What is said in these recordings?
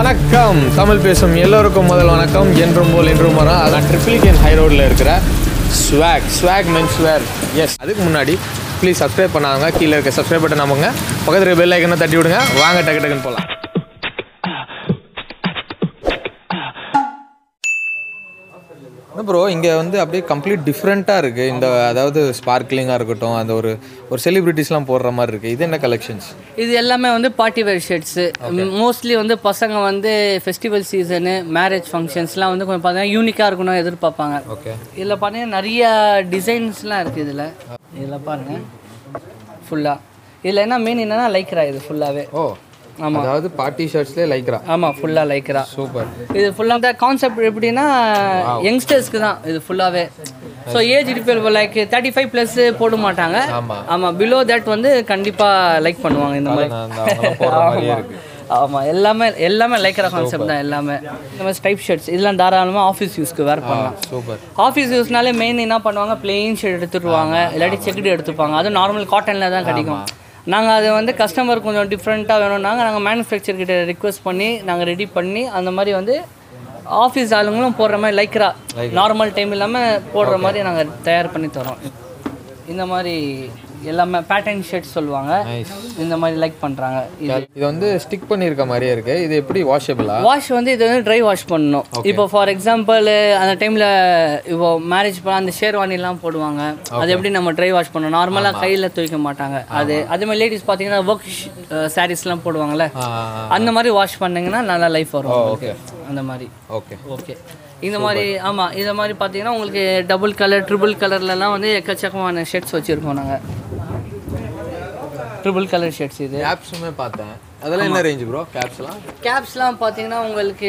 வணக்கம் தமிழ் பேசும் எல்லோருக்கும் முதல் வணக்கம் என்றும் போல் என்றும் வரோம் அதான் ட்ரிபிளிகேன் ஹை ரோடில் இருக்கிற swag swag men's wear yes அதுக்கு முன்னாடி ப்ளீஸ் சப்ஸ்கிரைப் பண்ணாங்க கீழே இருக்க சப்ஸ்கிரைப் பட்டன் நம்புங்க பக்கத்தில் பெல் ஐக்கனை தட்டி விடுங்க வாங்க டக்கு டக்குன்னு போகலாம் ப்ரோ இங்கே வந்து அப்படியே கம்ப்ளீட் டிஃப்ரெண்ட்டாக இருக்குது இந்த அதாவது ஸ்பார்க்லிங்காக இருக்கட்டும் அந்த ஒரு ஒரு செலிபிரிட்டிஸ்லாம் போடுற மாதிரி இருக்குது இது என்ன கலெக்ஷன்ஸ் இது எல்லாமே வந்து பார்ட்டி வேர் ஷர்ட்ஸு மோஸ்ட்லி வந்து பசங்க வந்து ஃபெஸ்டிவல் சீசனு மேரேஜ் ஃபங்க்ஷன்ஸ்லாம் வந்து கொஞ்சம் பார்த்தீங்கன்னா யூனிக்காக இருக்கணும் எதிர்பார்ப்பாங்க ஓகே இதில் பார்த்தீங்கன்னா நிறைய டிசைன்ஸ்லாம் இருக்குது இதில் இதில் பாருங்கள் ஃபுல்லாக இதில் என்ன மெயின் என்னன்னா லைக்ரா இது ஃபுல்லாகவே ஓ ஆமா. அதாவது பார்ட்டி ஷர்ட்ஸ்லேயே லைக்ரா ஆமாம் ஃபுல்லாக லைக்ரா சூப்பர் இது ஃபுல்லாக இந்த கான்செப்ட் எப்படின்னா யங்ஸ்டர்ஸ்க்கு தான் இது ஃபுல்லாகவே so age people like thirty five plus போட மாட்டாங்க ஆமா. ஆமாம் பிலோ தட் வந்து கண்டிப்பாக லைக் பண்ணுவாங்க இந்த மாதிரி நான் அந்த அவங்கெல்லாம் போடுற மாதிரியே இருக்கு ஆமாம் எல்லாமே எல்லாமே லைக்கிற கான்செப்ட் தான் எல்லாமே இந்த மாதிரி ஸ்டைப் ஷர்ட்ஸ் இதெல்லாம் தாராளமாக ஆஃபீஸ் யூஸ்க்கு வேர் பண்ணலாம் சூப்பர் ஆஃபீஸ் யூஸ்னாலே மெயின் என்ன பண்ணுவாங்க பிளெயின் ஷர்ட் எடுத்துருவாங்க இல்லாட்டி செக்குடு எடுத்துப்பாங்க அதுவும் நார்மல் காட்டனில் தான் கிடைக்கும் நாங்கள் அதை வந்து கஸ்டமர் கொஞ்சம் டிஃப்ரெண்ட்டாக வேணும்னாங்க நாங்கள் மேனுஃபேக்சர் கிட்ட ரிக்வெஸ்ட் பண்ணி நாங்கள் ரெடி பண்ணி அந்த மாதிரி வந்து ஆஃபீஸ் ஆளுங்களும் போடுற மாதிரி லைக்ரா நார்மல் டைம் இல்லாமல் போடுற மாதிரி நாங்கள் தயார் பண்ணி தரோம் இந்த மாதிரி எல்லாமே பேட்டர்ன் ஷர்ட் சொல்லுவாங்க Nice. இந்த மாதிரி லைக் பண்ணுறாங்க இது இது வந்து ஸ்டிக் பண்ணியிருக்க மாதிரியே இருக்கு இது எப்படி வாஷபிளா வாஷ் வந்து இது வந்து ட்ரை வாஷ் பண்ணணும் இப்போ ஃபார் எக்ஸாம்பிள் அந்த டைமில் இப்போ மேரேஜ் பண்ண அந்த ஷேர்வானிலாம் போடுவாங்க அது எப்படி நம்ம ட்ரை வாஷ் பண்ணணும் நார்மலாக கையில் துவைக்க மாட்டாங்க அது அதே மாதிரி லேடிஸ் பார்த்தீங்கன்னா ஒர்க் சாரீஸ்லாம் போடுவாங்கல்ல அந்த மாதிரி வாஷ் பண்ணீங்கன்னா நல்லா லைஃப் வரும் உங்களுக்கு. அந்த மாதிரி ஓகே ஓகே இந்த மாதிரி ஆமாம் இந்த மாதிரி பார்த்தீங்கன்னா உங்களுக்கு டபுள் கலர் ட்ரிபிள் கலர்லலாம் வந்து எக்கச்சக்கமான ஷர்ட்ஸ் வச்சுருக்கோம் நாங்கள் ட்ரிபிள் கலர் ஷர்ட்ஸ் இது கேப்ஸுமே பார்த்தேன் அதெல்லாம் என்ன ரேஞ்ச் ப்ரோ கேப்ஸ்லாம் கேப்ஸ்லாம் பார்த்தீங்கன்னா உங்களுக்கு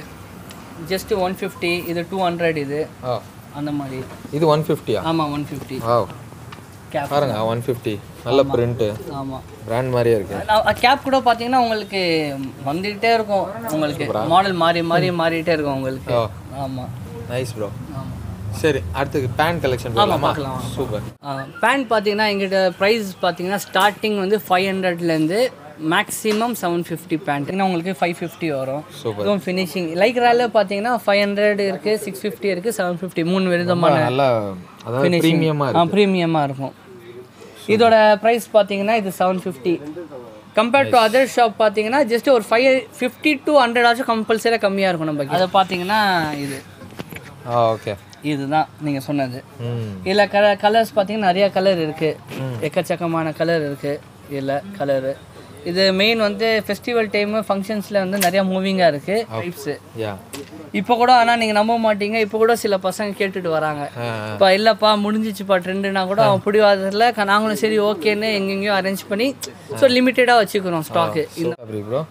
ஜஸ்ட் ஒன் ஃபிஃப்டி இது டூ ஹண்ட்ரட் இது ஓ அந்த மாதிரி இது ஒன் ஃபிஃப்டியா ஆமாம் ஒன் ஃபிஃப்டி ஓ கேப் பாருங்க ஒன் ஃபிஃப்டி நல்ல பிரிண்ட்டு ஆமாம் பிராண்ட் மாதிரியே இருக்கு கேப் கூட பார்த்தீங்கன்னா உங்களுக்கு வந்துக்கிட்டே இருக்கும் உங்களுக்கு மாடல் மாறி மாறி மாறிட்டே இருக்கும் உங்களுக்கு ஓ ஆமாம் நைஸ் ப்ரோ ஆமாம் சரி அடுத்து பேண்ட் கலெக்ஷன் பார்க்கலாமா பார்க்கலாம். சூப்பர் பேண்ட் பார்த்தீங்கன்னா எங்கிட்ட ப்ரைஸ் பார்த்தீங்கன்னா ஸ்டார்டிங் வந்து ஃபைவ் ஹண்ட்ரட்லேருந்து மேக்ஸிமம் செவன் ஃபிஃப்டி பேண்ட் உங்களுக்கு ஃபைவ் ஃபிஃப்டி வரும் சூப்பர் இதுவும் ஃபினிஷிங் லைக்ரால பார்த்தீங்கன்னா ஃபைவ் ஹண்ட்ரட் இருக்குது சிக்ஸ் ஃபிஃப்டி இருக்குது செவன் ஃபிஃப்டி மூணு விதமான நல்லா அதாவது ப்ரீமியமாக ஆ ப்ரீமியமாக இருக்கும் இதோட ப்ரைஸ் பார்த்தீங்கன்னா இது seven fifty compared to other shop பார்த்தீங்கன்னா ஜஸ்ட் ஒரு ஃபைவ் ஃபிஃப்டி டு ஹண்ட்ரட் ஆச்சும் கம்பல்சரியாக கம்மியாக இருக்கும் நம்ம அதை பார்த்தீங்கன்னா இது ஆ ஓகே இதுதான் நீங்கள் சொன்னது ம் இதில் கல கலர்ஸ் பார்த்தீங்கன்னா நிறைய கலர் இருக்குது எக்கச்சக்கமான கலர் இருக்குது இதில் கலரு இது மெயின் வந்து ஃபெஸ்டிவல் டைமு ஃபங்க்ஷன்ஸில் வந்து நிறைய மூவிங்காக இருக்குது டைப்ஸு யா இப்போ கூட ஆனால் நீங்கள் நம்ப மாட்டீங்க இப்போ கூட சில பசங்க கேட்டுட்டு வராங்க ஆ இப்போ இல்லைப்பா முடிஞ்சிச்சுப்பா ட்ரெண்டுனா கூட அவன் பிடிவாதத்தில் க- நாங்களும் சரி ஓகேன்னு எங்கெங்கேயோ அரேஞ்ச் பண்ணி ஸோ லிமிட்டடாக வச்சுக்கிறோம் ஸ்டாக்கு இந்த அப்படி ப்ரோ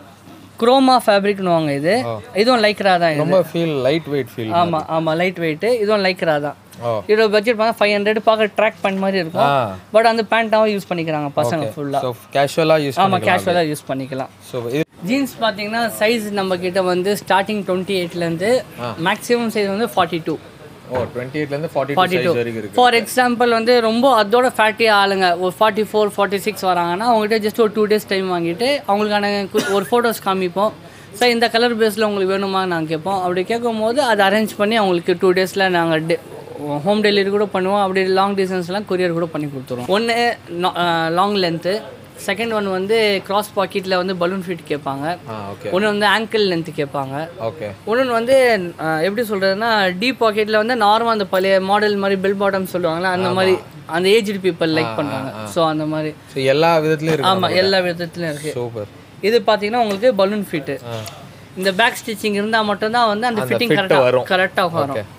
குரோமா ஃபேப்ரிக்னுவாங்க இது இதுவும் லைக்ரா தான் இது ரொம்ப ஃபீல் லைட் வெயிட் ஃபீல் ஆமாம் ஆமாம் லைட் வெயிட்டு இதுவும் லைக்ரா தான் ஓ இதோட பட்ஜெட் பார்த்தா ஃபைவ் ஹண்ட்ரட் பார்க்க ட்ராக் பண்ண மாதிரி இருக்கும் ஆ பட் அந்த பேண்ட்டாகவும் யூஸ் பண்ணிக்கிறாங்க பசங்க ஃபுல்லாக ஸோ கேஷுவலாக யூஸ் ஆமாம் கேஷுவலாக யூஸ் பண்ணிக்கலாம் ஸோ இது ஜீன்ஸ் பார்த்தீங்கன்னா சைஸ் நம்ம கிட்ட வந்து ஸ்டார்டிங் டுவெண்ட்டி எயிட்லேருந்து மேக்ஸிமம் சைஸ் வந்து ஃபார்ட்டி டூ ஓ டுவெண்ட்டி எயிட்லேருந்து forty forty two two size வரைக்கும் இருக்கு ஃபார் எக்ஸாம்பிள் வந்து ரொம்ப அதோட ஃபேட்டி ஆளுங்க ஒரு ஃபார்ட்டி ஃபோர் ஃபார்ட்டி சிக்ஸ் வராங்கன்னா அவங்ககிட்ட ஜஸ்ட் ஒரு டூ டேஸ் டைம் வாங்கிட்டு அவங்களுக்கான கு- ஒரு ஃபோட்டோஸ் காமிப்போம் சார் இந்த கலர் பேஸில் உங்களுக்கு வேணுமா நாங்கள் கேட்போம் அப்படி கேட்கும்போது அதை அரேஞ்ச் பண்ணி அவங்களுக்கு டூ டேஸில் நாங்கள் டே ஹோம் டெலிவரி கூட பண்ணுவோம் அப்படி லாங் டிஸ்டன்ஸ்லாம் கொரியர் கூட பண்ணி கொடுத்துருவோம் ஒன்று லாங் லென்த்து செகண்ட் ஒன் வந்து கிராஸ் பாக்கெட்டில் வந்து பலூன் ஃபிட் கேட்பாங்க ஆ ஓகே ஒன்று வந்து ஆங்கிள் லென்த்து கேட்பாங்க ஓகே இன்னொன்று வந்து அஹ், எப்படி சொல்கிறதுனா டீப் பாக்கெட்டில் வந்து நார்மல் அந்த பழைய மாடல் மாதிரி பெல் பாட்டம் சொல்லுவாங்கல்ல அந்த மாதிரி அந்த ஏஜ்டு பீப்புள் லைக் பண்ணுறாங்க ஸோ அந்த மாதிரி ஸோ எல்லா விதத்துலையும் இருக்கு ஆமாம் எல்லா விதத்துலையும் இருக்குது சூப்பர் இது பார்த்தீங்கன்னா உங்களுக்கு பலூன் ஃபிட்டு இந்த பேக் ஸ்டிச்சிங் இருந்தால் மட்டும்தான் வந்து அந்த ஃபிட்டிங் fit கரெக்டாக வரும். கரெக்டாக வரும் okay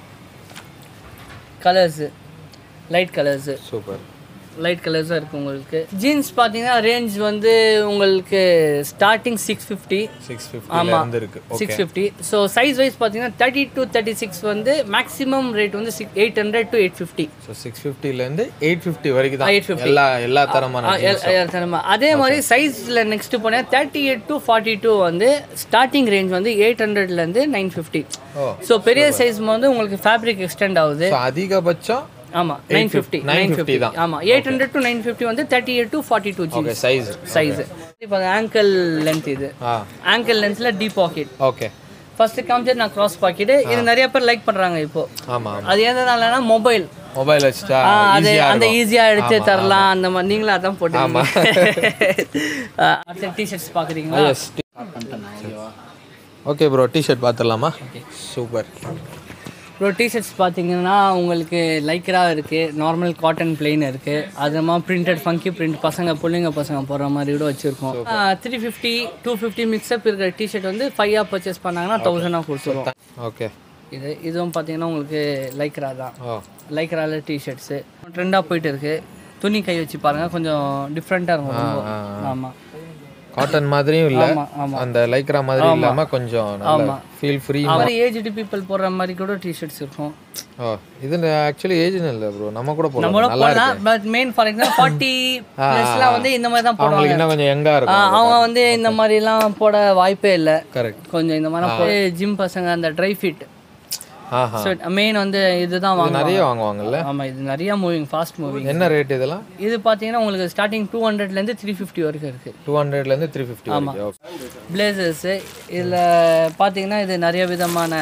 colours light colours super light கலர்ஸாக இருக்குது உங்களுக்கு ஜீன்ஸ் பார்த்தீங்கன்னா ரேஞ்ச் வந்து உங்களுக்கு ஸ்டார்டிங் சிக்ஸ் ஃபிஃப்டி சிக்ஸ் ஃபிஃப்டில இருந்து இருக்கு six fifty so size wise பார்த்தீங்கன்னா தேர்ட்டி டு தேர்ட்டி சிக்ஸ் வந்து மேக்ஸிமம் ரேட் வந்து six eight hundred to eight fifty so six ஃபிஃப்டிலேருந்து எயிட் ஃபிஃப்டி வரைக்கும் தான் 850. எல்லா எல்லா தரமான அதே மாதிரி சைஸில் நெக்ஸ்ட் போனால் thirty eight to forty two வந்து ஸ்டார்டிங் ரேஞ்ச் வந்து எயிட் ஹண்ட்ரட்லேருந்து நைன் ஃபிஃப்டி ஓ ஸோ பெரிய சைஸ் வந்து உங்களுக்கு ஃபேப்ரிக் எக்ஸ்டெண்ட் ஆகுது ஸோ அதிகபட்சம் ஆமாம் நைன் ஃபிஃப்டி நைன் 950 ஃபிஃப்டி தான். ஆமாம் eight hundred to nine fifty வந்து thirty eight to forty two ஜி ஓகே சைஸ் சைஸ் இப்போ ஆங்கிள் லென்த் இது ஆ ஆங்கிள் லென்த்தில் டீப் பாக்கெட் ஓகே ஃபர்ஸ்ட் காமிச்சது நான் கிராஸ் பாக்கெட் இது நிறைய பேர் லைக் பண்றாங்க இப்போ ஆமாம் ஆமாம் அது எதனாலனா மொபைல் மொபைல் வச்சுட்டா அது ஈஸியாக அந்த ஈஸியா எடுத்து தரலாம் அந்த மாதிரி நீங்களும் அதான் போட்டு அடுத்த டிஷர்ட்ஸ் பாக்குறீங்களா எஸ் ஓகே ப்ரோ டிஷர்ட் பார்த்துடலாமா சூப்பர் ப்ரோ டிஷர்ட்ஸ் பார்த்தீங்கன்னா உங்களுக்கு லைக்ரா இருக்குது நார்மல் காட்டன் பிளெயின் இருக்குது அதுமா பிரிண்டட் ஃபங்கி பிரிண்ட் பசங்க பிள்ளைங்க பசங்க போடுற மாதிரி கூட வச்சுருக்கோம் three fifty two fifty mix up இருக்கிற டிஷர்ட் வந்து ஃபைவாக பர்ச்சேஸ் பண்ணாங்கன்னா தௌசண்டாக கொடுத்துருவோம் ஓகே இது இதுவும் பார்த்தீங்கன்னா உங்களுக்கு லைக்ரா தான் ஓ லைக்ரால டிஷர்ட்ஸு ட்ரெண்டாக போயிட்டு இருக்கு துணி கை வச்சு பாருங்கள் கொஞ்சம் டிஃப்ரெண்ட்டாக இருக்கும் ரொம்ப ஆமாம் காட்டன் மாதிரியும் இல்லை ஆமா, ஆமா. அந்த லைக்ரா மாதிரி இல்லாமல் கொஞ்சம் நல்லா ஃபீல் ஃப்ரீ அவர் ஏஜ்டு பீப்புள் போடுற மாதிரி கூட டிஷர்ட்ஸ் இருக்கும் ஓ இது ஆக்சுவலி ஏஜ்னு இல்லை ப்ரோ நம்ம கூட போடலாம் நம்மளும் நல்லா இருக்கு போடலாம் but main for example forty ப்ளஸ்லாம் வந்து இந்த மாதிரி தான் போடுவாங்க அவங்களுக்கு இன்னும் கொஞ்சம் யங்காக ஆ, இருக்கும் அவங்க வந்து இந்த மாதிரிலாம் போட வாய்ப்பே இல்லை கரெக்ட் கொஞ்சம் இந்த மாதிரி ஜிம் பசங்க அந்த ட்ரை ஃபிட் ஆஹா ஸோ மெயின் வந்து இதுதான் வாங்குவாங்க நிறைய வாங்குவாங்கல்ல ஆமாம் இது நிறைய மூவிங் ஃபாஸ்ட் மூவிங் என்ன ரேட் இதெல்லாம் இது பார்த்தீங்கன்னா உங்களுக்கு ஸ்டார்டிங் டூ ஹண்ட்ரட்லேருந்து த்ரீ ஃபிஃப்டி வரைக்கும் இருக்குது டூ ஹண்ட்ரட்லேருந்து த்ரீ ஃபிஃப்டி ஓகே பிளேசர்ஸு இதில் பார்த்தீங்கன்னா இது நிறைய விதமான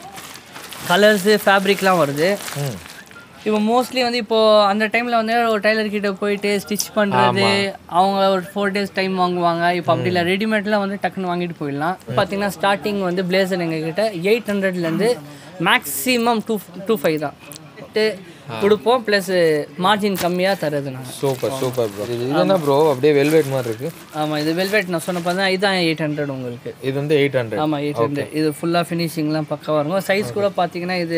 கலர்ஸு ஃபேப்ரிக்லாம் வருது ம் இப்போ மோஸ்ட்லி வந்து இப்போது அந்த டைமில் வந்து ஒரு டைலர் கிட்ட போயிட்டு ஸ்டிச் பண்ணுறது அவங்க ஒரு ஃபோர் டேஸ் டைம் வாங்குவாங்க இப்போ அப்படி இல்லை ரெடிமேட்லாம் வந்து டக்குன்னு வாங்கிட்டு போயிடலாம் பார்த்தீங்கன்னா ஸ்டார்டிங் வந்து பிளேசர் எங்ககிட்ட எயிட் ஹண்ட்ரட்லேருந்து மேக்ஸிமம் டூ டூ ஃபைவ் தான் ட்டு கொடுப்போம் ப்ளஸ் மார்ஜின் கம்மியாக தருது நாங்கள் சூப்பர் சூப்பர் ப்ரோ இது இது என்ன ப்ரோ அப்படியே வெல்வெட் மாதிரி இருக்கு ஆமாம் இது வெல்வெட் நான் சொன்னப்போ தான் இதுதான் எயிட் ஹண்ட்ரட் உங்களுக்கு இது வந்து எயிட் ஹண்ட்ரட் ஆமாம் எயிட் ஹண்ட்ரட் இது ஃபுல்லாக ஃபினிஷிங்லாம் பக்காவாக இருக்கும் சைஸ் கூட பார்த்தீங்கன்னா இது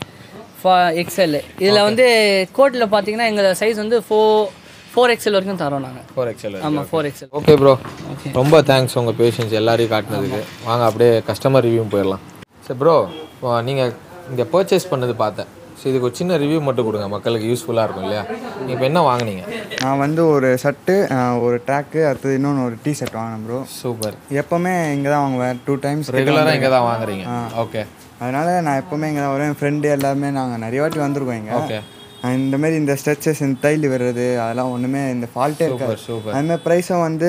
எக்ஸ்எல் இதில் வந்து கோட்டில் பார்த்தீங்கன்னா எங்கள் சைஸ் வந்து ஃபோர் ஃபோர் எக்ஸ்எல் வரைக்கும் தரோம் நாங்கள் ஃபோர் எக்ஸ்எல் ஆமாம் ஃபோர் எக்ஸ்எல் ஓகே ப்ரோ ரொம்ப தேங்க்ஸ் உங்கள் பேஷன்ஸ் எல்லாரையும் காட்டினதுக்கு வாங்க அப்படியே கஸ்டமர் ரிவ்யூ போயிடலாம் சரி ப்ரோ நீங்கள் இங்கே பர்ச்சேஸ் பண்ணது பார்த்தேன் ஸோ இதுக்கு ஒரு சின்ன ரிவ்யூ மட்டும் கொடுங்க மக்களுக்கு யூஸ்ஃபுல்லாக இருக்கும் இல்லையா நீங்கள் இப்போ என்ன வாங்குனீங்க நான் வந்து ஒரு ஷர்ட்டு ஒரு ட்ராக்கு அடுத்தது இன்னொன்று ஒரு டி ஷர்ட் வாங்கினேன் ப்ரோ சூப்பர் எப்போவுமே இங்கே தான் வாங்குவேன் டூ டைம்ஸ் ரெகுலராக இங்கே தான் வாங்குறீங்க ஓகே அதனால் நான் எப்போவுமே இங்கே தான் வருவேன் என் ஃப்ரெண்டு எல்லாமே நாங்கள் நிறைய வாட்டி வந்திருக்கோம் இங்கே ஓகே இந்த மாதிரி இந்த ஸ்ட்ரெச்சஸ் இந்த தையல் வர்றது அதெல்லாம் ஒன்றுமே இந்த ஃபால்ட்டே இருக்காது சூப்பர் அதுமாதிரி ப்ரைஸும் வந்து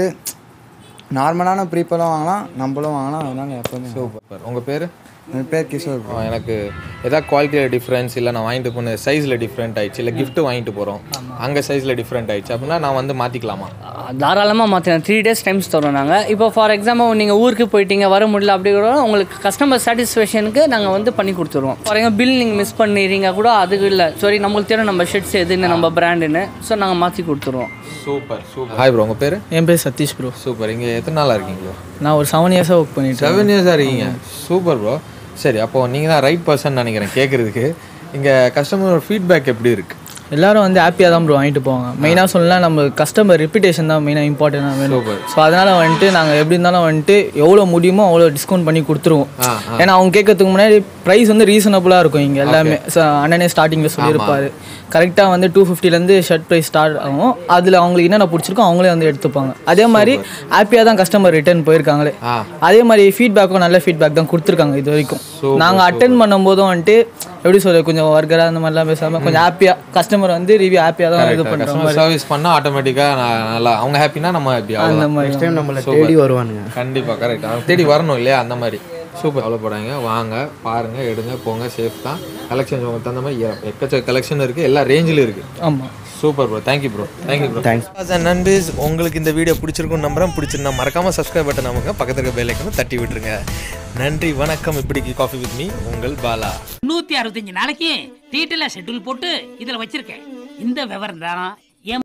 நார்மலான ப்ரீப்பெல்லாம் வாங்கலாம் நம்மளும் வாங்கலாம் அதனால எப்போவுமே சூப்பர் உங்கள் பேர் என் பேர் கிஷோர் bro. எனக்கு எதாவது குவாலிட்டியில் டிஃப்ரென்ஸ் இல்லை நான் வாங்கிட்டு போன சைஸில் டிஃப்ரெண்ட் ஆயிடுச்சு இல்லை gift வாங்கிட்டு போகிறோம் அங்கே சைஸில் டிஃப்ரெண்ட் ஆயிடுச்சு அப்படின்னா நான் வந்து மாற்றிக்கலாமா தாராளமாக மாற்றலாம் த்ரீ டேஸ் டைம்ஸ் தரோம் நாங்கள் இப்போ ஃபார் எக்ஸாம்பிள் நீங்கள் ஊருக்கு போயிட்டீங்க வர முடியல அப்படி கூட உங்களுக்கு கஸ்டமர் சாட்டிஸ்ஃபேக்ஷனுக்கு நாங்கள் வந்து பண்ணி கொடுத்துருவோம் ஃபார் எக்ஸாம்பிள் பில் நீங்கள் மிஸ் பண்ணிடுறீங்க கூட அதுக்கு இல்லை சரி நம்மளுக்கு தெரியும் நம்ம ஷர்ட்ஸ் எதுன்னு நம்ம பிராண்டுன்னு ஸோ நாங்கள் மாற்றி கொடுத்துருவோம் சூப்பர் சூப்பர் ஹாய் ப்ரோ உங்கள் பேர் என் பேர் சதீஷ் ப்ரோ சூப்பர் இங்கே எத்தனை நாளாக இருக்கீங்க ப்ரோ நான் ஒரு செவன் இயர்ஸாக ஒர்க் பண்ணிட்டு செவன் இயர்ஸாக இருக்கீங்க சூப்பர் ப்ரோ சரி அப்போ நீங்கள் தான் ரைட் பர்சன் நினைக்கிறேன் கேட்குறதுக்கு இங்கே கஸ்டமரோட ஃபீட்பேக் எப்படி இருக்குது எல்லாரும் வந்து ஹாப்பியாக தான் ப்ரோ வாங்கிட்டு போவாங்க மெயினாக சொல்லலாம் நம்ம கஸ்டமர் ரெப்புடேஷன் தான் மெயினாக இம்பார்ட்டண்டாக வேணும் ஸோ அதனால் வந்துட்டு நாங்கள் எப்படி இருந்தாலும் வந்துட்டு எவ்வளோ முடியுமோ அவ்வளோ டிஸ்கவுண்ட் பண்ணி கொடுத்துருவோம் ஆ, ஏன்னா அவங்க கேட்கறதுக்கு முன்னாடி ப்ரைஸ் வந்து ரீசனபுளாக இருக்கும் இங்கே எல்லாமே ஸோ அண்ணனே ஸ்டார்டிங்கில் சொல்லியிருப்பாரு கரெக்டாக வந்து டூ ஃபிஃப்டிலேருந்து ஷர்ட் ப்ரைஸ் ஸ்டார்ட் ஆகும் அதில் அவங்களுக்கு என்னென்ன பிடிச்சிருக்கோ அவங்களே வந்து எடுத்துப்பாங்க அதே மாதிரி ஹாப்பியாக தான் கஸ்டமர் ரிட்டர்ன் போயிருக்காங்களே ஆ. அதே மாதிரி ஃபீட்பேக்கும் நல்ல ஃபீட்பேக் தான் கொடுத்துருக்காங்க இது வரைக்கும் நாங்கள் அட்டன் பண்ணும்போதும் வந்துட்டு எப்படி சொல்ல கொஞ்சம் வர்க்கராக அந்த மாதிரிலாம் பேசாமல் கொஞ்சம் ஹாப்பியாக கஸ்டமர் வந்து ரிவ்யூ ஹாப்பியாக தான் இது பண்ணுறோம் கஸ்டமர் சர்வீஸ் பண்ணால் ஆட்டோமேட்டிக்காக நல்லா அவங்க ஹாப்பினா நம்ம ஹாப்பி அந்த மாதிரி நம்மளை தேடி வருவானுங்க கண்டிப்பாக கரெக்ட் அவங்க தேடி வரணும் இல்லையா அந்த மாதிரி சூப்பர் கவலைப்படாங்க வாங்க பாருங்க எடுங்க போங்க சேஃப் தான் கலெக்ஷன்ஸ் உங்களுக்கு தகுந்த மாதிரி எ- எக்கச்சக்க கலெக்ஷன் இருக்குது எல்லா ரேஞ்சிலும் இருக்குது ஆமாம் super bro thank you bro thank you bro thanks and நண்பீஸ் உங்களுக்கு இந்த வீடியோ பிடிச்சிருக்கும் நம்புறேன் பிடிச்சிருந்தா மறக்காம சப்ஸ்கிரைப் பட்டன் நமக்கு பக்கத்துல இருக்க பெல் ஐக்கனை தட்டி விட்டுருங்க நன்றி வணக்கம் இப்படிக்கு காஃபி வித் மீ உங்கள் பாலா நூத்தி அறுபத்தஞ்சு நாளைக்கு டீட்டெயிலாக ஷெட்யூல் போட்டு இதுல வச்சிருக்கேன் இந்த விவரம் தான்